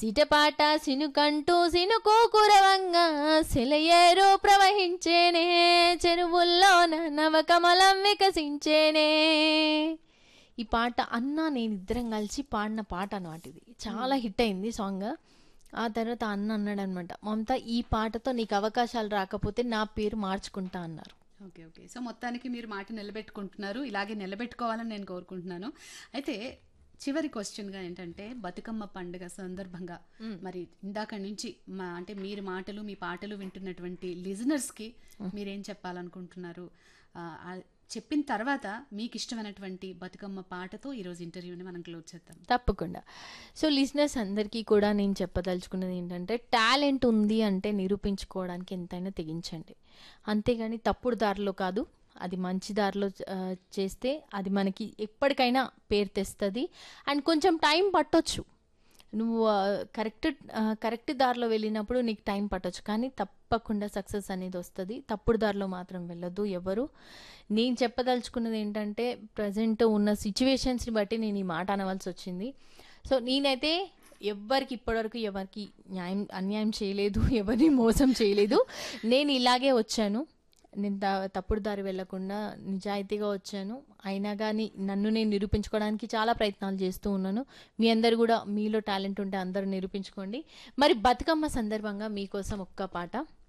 సిటపాట సినుకంటూ సినుకు కురవంగా సెలయేరు ప్రవహించేనే చెరువుల్లోన నవకమలం వికసించేనే ఈ పాట అన్న నేను ఇద్దరం కలిసి పాడిన పాట అన్నమాట ఇది చాలా హిట్ అయింది సాంగ్ ఆ తర్వాత అన్న అన్నాడు అనమాట మమత ఈ పాటతో నీకు అవకాశాలు రాకపోతే నా పేరు మార్చుకుంటా అన్నారు ఓకే ఓకే సో మొత్తానికి మీరు మాట నిలబెట్టుకుంటున్నారు ఇలాగే నిలబెట్టుకోవాలని నేను కోరుకుంటున్నాను అయితే చివరి క్వశ్చన్గా ఏంటంటే బతుకమ్మ పండుగ సందర్భంగా మరి ఇందాక నుంచి మా అంటే మీరు మాటలు మీ పాటలు వింటున్నటువంటి లిజనర్స్కి మీరేం చెప్పాలనుకుంటున్నారు ఆ, ఆ చెప్పిన తర్వాత మీకు ఇష్టమైనటువంటి బతుకమ్మ పాటతో ఈరోజు ఇంటర్వ్యూని మనం క్లోజ్ చేద్దాం తప్పకుండా సో లిజినెస్ అందరికీ కూడా నేను చెప్పదలుచుకున్నది ఏంటంటే టాలెంట్ ఉంది అంటే నిరూపించుకోవడానికి ఎంతైనా తెగించండి అంతేగాని తప్పుడు దారిలో కాదు అది మంచి దారిలో ఆ, చేస్తే అది మనకి ఎప్పటికైనా పేరు తెస్తుంది అండ్ కొంచెం టైం పట్టొచ్చు నువ్వు కరెక్ట్ కరెక్ట్ దారిలో వెళ్ళినప్పుడు నీకు టైం పట్టొచ్చు కానీ తప్పకుండా సక్సెస్ అనేది వస్తుంది తప్పుడు దారిలో మాత్రం వెళ్ళొద్దు ఎవరు నేను చెప్పదలుచుకున్నది ఏంటంటే ప్రజెంట్ ఉన్న సిచ్యువేషన్స్ని బట్టి నేను ఈ మాట అనవలసి వచ్చింది సో నేనైతే ఎవ్వరికి ఇప్పటివరకు ఎవరికి న్యాయం అన్యాయం చేయలేదు ఎవరిని మోసం చేయలేదు నేను ఇలాగే వచ్చాను నేను త- తప్పుడు దారి వెళ్లకుండా నిజాయితీగా వచ్చాను అయినా కానీ నన్ను నేను నిరూపించుకోవడానికి చాలా ప్రయత్నాలు చేస్తూ ఉన్నాను మీ అందరు కూడా మీలో టాలెంట్ ఉంటే అందరూ నిరూపించుకోండి మరి బతుకమ్మ సందర్భంగా మీకోసం ఒక్క పాట